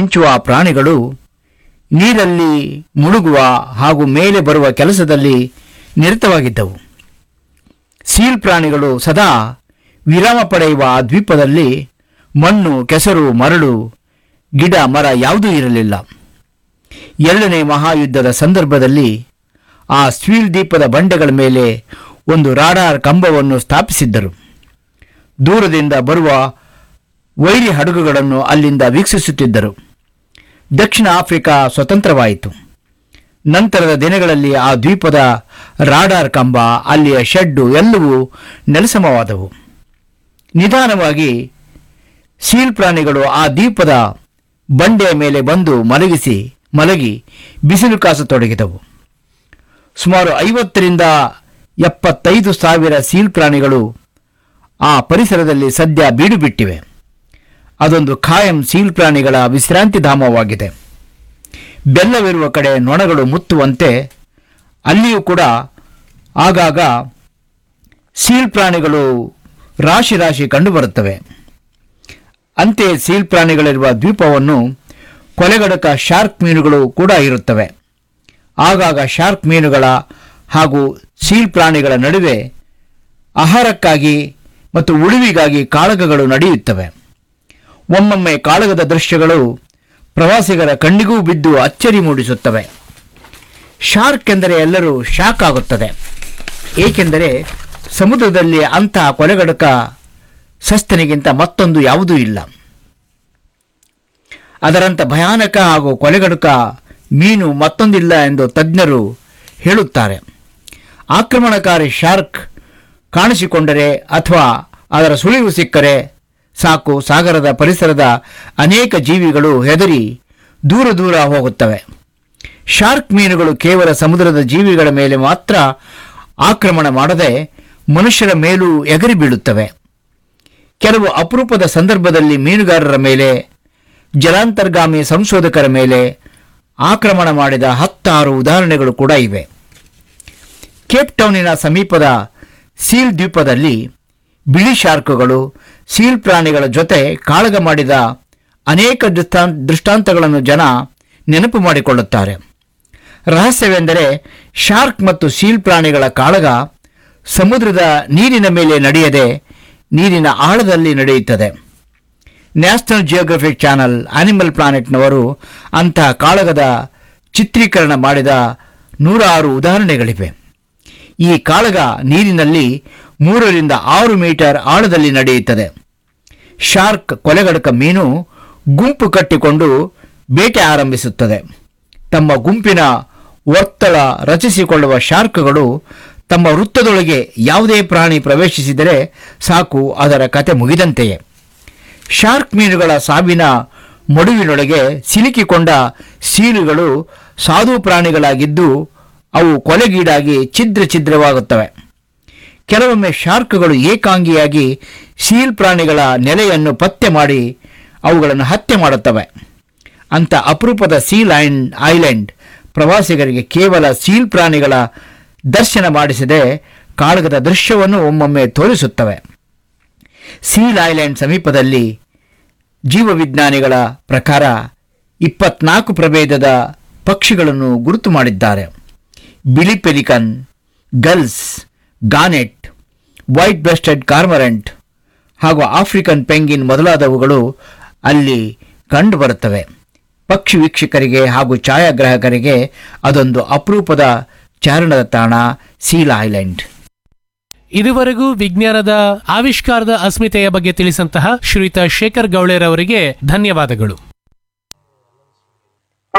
ಮಿಂಚುವ ಪ್ರಾಣಿಗಳು ನೀರಲ್ಲಿ ಮುಳುಗುವ ಹಾಗೂ ಮೇಲೆ ಬರುವ ಕೆಲಸದಲ್ಲಿ ನಿರತವಾಗಿದ್ದವು ಸೀಲ್ ಪ್ರಾಣಿಗಳು ಸದಾ ವಿರಾಮ ಪಡೆಯುವ ಆ ದ್ವೀಪದಲ್ಲಿ ಮಣ್ಣು ಕೆಸರು ಮರಳು ಗಿಡ ಮರ ಯಾವುದೂ ಇರಲಿಲ್ಲ ಎರಡನೇ ಮಹಾಯುದ್ಧದ ಸಂದರ್ಭದಲ್ಲಿ ಆ ಸ್ವೀಲ್ ದ್ವೀಪದ ಬಂಡೆಗಳ ಮೇಲೆ ಒಂದು ರಾಡಾರ್ ಕಂಬವನ್ನು ಸ್ಥಾಪಿಸಿದ್ದರು ದೂರದಿಂದ ಬರುವ ವೈರಿ ಹಡಗುಗಳನ್ನು ಅಲ್ಲಿಂದ ವೀಕ್ಷಿಸುತ್ತಿದ್ದರು ದಕ್ಷಿಣ ಆಫ್ರಿಕಾ ಸ್ವತಂತ್ರವಾಯಿತು ನಂತರದ ದಿನಗಳಲ್ಲಿ ಆ ದ್ವೀಪದ ರಾಡಾರ್ ಕಂಬ ಅಲ್ಲಿಯ ಶೆಡ್ಡು ಎಲ್ಲವೂ ನೆಲಸಮವಾದವು ನಿಧಾನವಾಗಿ ಸೀಲ್ ಪ್ರಾಣಿಗಳು ಆ ದ್ವೀಪದ ಬಂಡೆಯ ಮೇಲೆ ಬಂದು ಮಲಗಿಸಿ ಮಲಗಿ ಬಿಸಿಲು ಕಾಸತೊಡಗಿದವು ಸುಮಾರು ಐವತ್ತರಿಂದ ಎಪ್ಪತ್ತೈದು ಸಾವಿರ ಸೀಲ್ ಪ್ರಾಣಿಗಳು ಆ ಪರಿಸರದಲ್ಲಿ ಸದ್ಯ ಬೀಡು ಬಿಟ್ಟಿವೆ ಅದೊಂದು ಖಾಯಂ ಸೀಲ್ ಪ್ರಾಣಿಗಳ ವಿಶ್ರಾಂತಿ ಧಾಮವಾಗಿದೆ ಬೆಲ್ಲವಿರುವ ಕಡೆ ನೊಣಗಳು ಮುತ್ತುವಂತೆ ಅಲ್ಲಿಯೂ ಕೂಡ ಆಗಾಗ ಸೀಲ್ ಪ್ರಾಣಿಗಳು ರಾಶಿ ರಾಶಿ ಕಂಡುಬರುತ್ತವೆ ಅಂತೆಯೇ ಸೀಲ್ ಪ್ರಾಣಿಗಳಿರುವ ದ್ವೀಪವನ್ನು ಕೊಲೆಗಡಕ ಶಾರ್ಕ್ ಮೀನುಗಳು ಕೂಡ ಇರುತ್ತವೆ ಆಗಾಗ ಶಾರ್ಕ್ ಮೀನುಗಳ ಹಾಗೂ ಸೀಲ್ ಪ್ರಾಣಿಗಳ ನಡುವೆ ಆಹಾರಕ್ಕಾಗಿ ಮತ್ತು ಉಳಿವಿಗಾಗಿ ಕಾಳಗಗಳು ನಡೆಯುತ್ತವೆ ಒಮ್ಮೊಮ್ಮೆ ಕಾಳಗದ ದೃಶ್ಯಗಳು ಪ್ರವಾಸಿಗರ ಕಣ್ಣಿಗೂ ಬಿದ್ದು ಅಚ್ಚರಿ ಮೂಡಿಸುತ್ತವೆ ಶಾರ್ಕ್ ಎಂದರೆ ಎಲ್ಲರೂ ಶಾಕ್ ಆಗುತ್ತದೆ ಏಕೆಂದರೆ ಸಮುದ್ರದಲ್ಲಿ ಅಂತಹ ಕೊಲೆಗಡಕ ಸಸ್ತನಿಗಿಂತ ಮತ್ತೊಂದು ಯಾವುದೂ ಇಲ್ಲ ಅದರಂಥ ಭಯಾನಕ ಹಾಗೂ ಕೊಲೆಗಡುಕ ಮೀನು ಮತ್ತೊಂದಿಲ್ಲ ಎಂದು ತಜ್ಞರು ಹೇಳುತ್ತಾರೆ ಆಕ್ರಮಣಕಾರಿ ಶಾರ್ಕ್ ಕಾಣಿಸಿಕೊಂಡರೆ ಅಥವಾ ಅದರ ಸುಳಿವು ಸಿಕ್ಕರೆ ಸಾಕು ಸಾಗರದ ಪರಿಸರದ ಅನೇಕ ಜೀವಿಗಳು ಹೆದರಿ ದೂರ ದೂರ ಹೋಗುತ್ತವೆ ಶಾರ್ಕ್ ಮೀನುಗಳು ಕೇವಲ ಸಮುದ್ರದ ಜೀವಿಗಳ ಮೇಲೆ ಮಾತ್ರ ಆಕ್ರಮಣ ಮಾಡದೆ ಮನುಷ್ಯರ ಮೇಲೂ ಎಗರಿ ಬೀಳುತ್ತವೆ ಕೆಲವು ಅಪರೂಪದ ಸಂದರ್ಭದಲ್ಲಿ ಮೀನುಗಾರರ ಮೇಲೆ ಜಲಾಂತರ್ಗಾಮಿ ಸಂಶೋಧಕರ ಮೇಲೆ ಆಕ್ರಮಣ ಮಾಡಿದ ಹತ್ತಾರು ಉದಾಹರಣೆಗಳು ಕೂಡ ಇವೆ ಕೇಪ್ ಟೌನಿನ ಸಮೀಪದ ಸೀಲ್ ದ್ವೀಪದಲ್ಲಿ ಬಿಳಿ ಶಾರ್ಕ್ಗಳು ಸೀಲ್ ಪ್ರಾಣಿಗಳ ಜೊತೆ ಕಾಳಗ ಮಾಡಿದ ಅನೇಕ ದೃಷ್ಟಾಂ ದೃಷ್ಟಾಂತಗಳನ್ನು ಜನ ನೆನಪು ಮಾಡಿಕೊಳ್ಳುತ್ತಾರೆ ರಹಸ್ಯವೆಂದರೆ ಶಾರ್ಕ್ ಮತ್ತು ಸೀಲ್ ಪ್ರಾಣಿಗಳ ಕಾಳಗ ಸಮುದ್ರದ ನೀರಿನ ಮೇಲೆ ನಡೆಯದೆ ನೀರಿನ ಆಳದಲ್ಲಿ ನಡೆಯುತ್ತದೆ ನ್ಯಾಷನಲ್ ಜಿಯೋಗ್ರಫಿಕ್ ಚಾನಲ್ ಆನಿಮಲ್ ಪ್ಲಾನೆಟ್ನವರು ಅಂತಹ ಕಾಳಗದ ಚಿತ್ರೀಕರಣ ಮಾಡಿದ ನೂರಾರು ಉದಾಹರಣೆಗಳಿವೆ ಈ ಕಾಳಗ ನೀರಿನಲ್ಲಿ ಮೂರರಿಂದ ಆರು ಮೀಟರ್ ಆಳದಲ್ಲಿ ನಡೆಯುತ್ತದೆ ಶಾರ್ಕ್ ಕೊಲೆಗಡಕ ಮೀನು ಗುಂಪು ಕಟ್ಟಿಕೊಂಡು ಬೇಟೆ ಆರಂಭಿಸುತ್ತದೆ ತಮ್ಮ ಗುಂಪಿನ ಒತ್ತಡ ರಚಿಸಿಕೊಳ್ಳುವ ಶಾರ್ಕ್ಗಳು ತಮ್ಮ ವೃತ್ತದೊಳಗೆ ಯಾವುದೇ ಪ್ರಾಣಿ ಪ್ರವೇಶಿಸಿದರೆ ಸಾಕು ಅದರ ಕತೆ ಮುಗಿದಂತೆಯೇ ಶಾರ್ಕ್ ಮೀನುಗಳ ಸಾವಿನ ಮಡುವಿನೊಳಗೆ ಸಿಲುಕಿಕೊಂಡ ಸೀಲುಗಳು ಸಾಧು ಪ್ರಾಣಿಗಳಾಗಿದ್ದು ಅವು ಕೊಲೆಗೀಡಾಗಿ ಛಿದ್ರ ಛಿದ್ರವಾಗುತ್ತವೆ ಕೆಲವೊಮ್ಮೆ ಶಾರ್ಕ್ಗಳು ಏಕಾಂಗಿಯಾಗಿ ಸೀಲ್ ಪ್ರಾಣಿಗಳ ನೆಲೆಯನ್ನು ಪತ್ತೆ ಮಾಡಿ ಅವುಗಳನ್ನು ಹತ್ಯೆ ಮಾಡುತ್ತವೆ ಅಂಥ ಅಪರೂಪದ ಸೀಲ್ ಐನ್ ಐಲ್ಯಾಂಡ್ ಪ್ರವಾಸಿಗರಿಗೆ ಕೇವಲ ಸೀಲ್ ಪ್ರಾಣಿಗಳ ದರ್ಶನ ಮಾಡಿಸದೆ ಕಾಳಗದ ದೃಶ್ಯವನ್ನು ಒಮ್ಮೊಮ್ಮೆ ತೋರಿಸುತ್ತವೆ ಸೀಲ್ ಐಲ್ಯಾಂಡ್ ಸಮೀಪದಲ್ಲಿ ಜೀವವಿಜ್ಞಾನಿಗಳ ಪ್ರಕಾರ ಇಪ್ಪತ್ನಾಲ್ಕು ಪ್ರಭೇದದ ಪಕ್ಷಿಗಳನ್ನು ಗುರುತು ಮಾಡಿದ್ದಾರೆ ಬಿಳಿ pelican gulls gannet white breasted cormorant ಹಾಗೂ ಆಫ್ರಿಕನ್ ಪೆಂಗಿನ್ ಮೊದಲಾದವುಗಳು ಅಲ್ಲಿ ಕಂಡುಬರುತ್ತವೆ ಪಕ್ಷಿ ವೀಕ್ಷಕರಿಗೆ ಹಾಗೂ ಛಾಯಾಗ್ರಾಹಕರಿಗೆ ಅದೊಂದು ಅಪರೂಪದ ಚಾರಣದ ತಾಣ ಸೀಲ್ ಐಲ್ಯಾಂಡ್ ಇದುವರೆಗೂ ವಿಜ್ಞಾನದ ಆವಿಷ್ಕಾರದ ಅಸ್ಮಿತೆಯ ಬಗ್ಗೆ ತಿಳಿಸಂತಹ ಶ್ರೀಯುತ ಶೇಖರ್ ಗೌಳೆರವರಿಗೆ ಧನ್ಯವಾದಗಳು